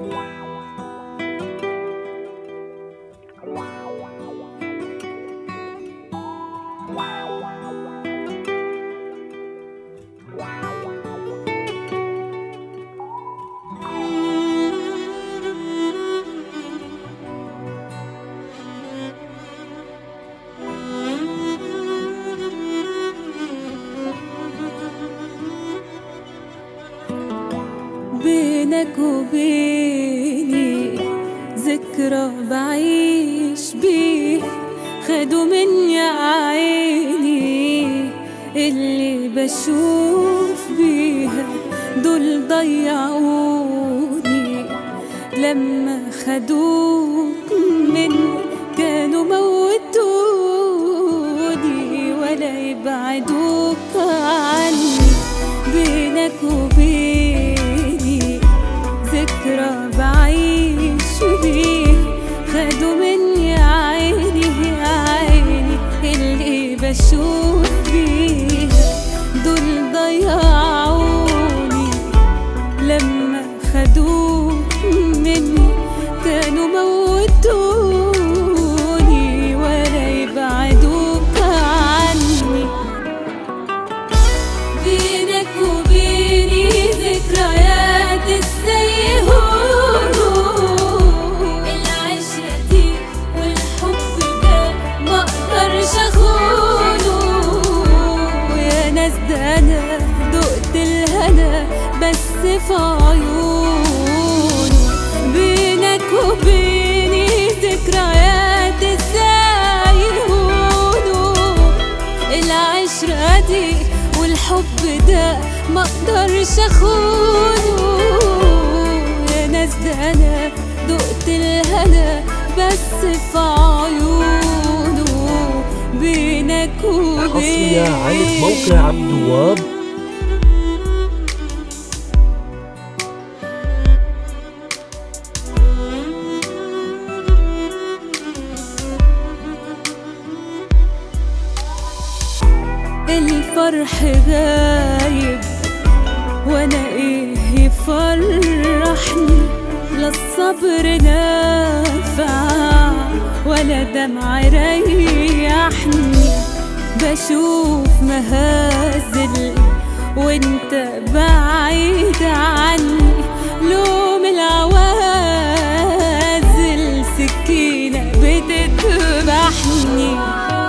بينك وبيني ذكرى بعيش بيه خدوا مني عيني اللي بشوف بيها دول ضيعوني لما خدوك مني كانوا موتوني ولا يبعدوك عني بينك وبيني ذكرى بعيش بيه خدوا مني عيني عيني اللي بشوف بيها دول ضيعوني لما خدوك مني كانوا موتوني ولا يبعدوك عني بينك وبيني ذكريات السيهون العشرة دي والحب ده ما اقدرش اخونه ويا ناس ده انا دقت الهنا بس في عيونه بينك وبيني ذكريات السيهون العشرة دي والحب ده ما اقدرش اخونه يا ناس ده انا دقت الهنا بس في عيونه بينك حصرية على وبيني موقع عبد الوهاب الفرح غايب وانا ايه يفرحني لا الصبر نافع ولا دمع ريحني بشوف مهازل وانت بعيد عني لوم العوازل سكينة بتذبحني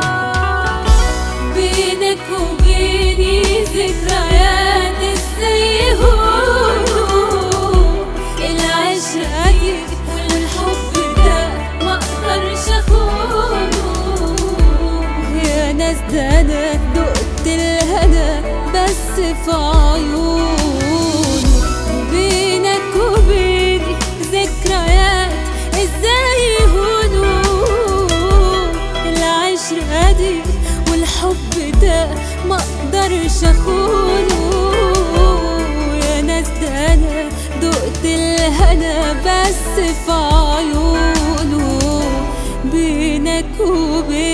بينك وبيني ذكريات السيهون العشرة دي والحب ده ما اقدرش اخونه يا ناس ده انا دقت الهنا بس في عيونه بينك وبيني ذكريات ازاي يهونوا العشرة دي والحب ده ما اقدرش اخونه يا ناس ده انا دقت الهنا بس في عيونه بينك وبيني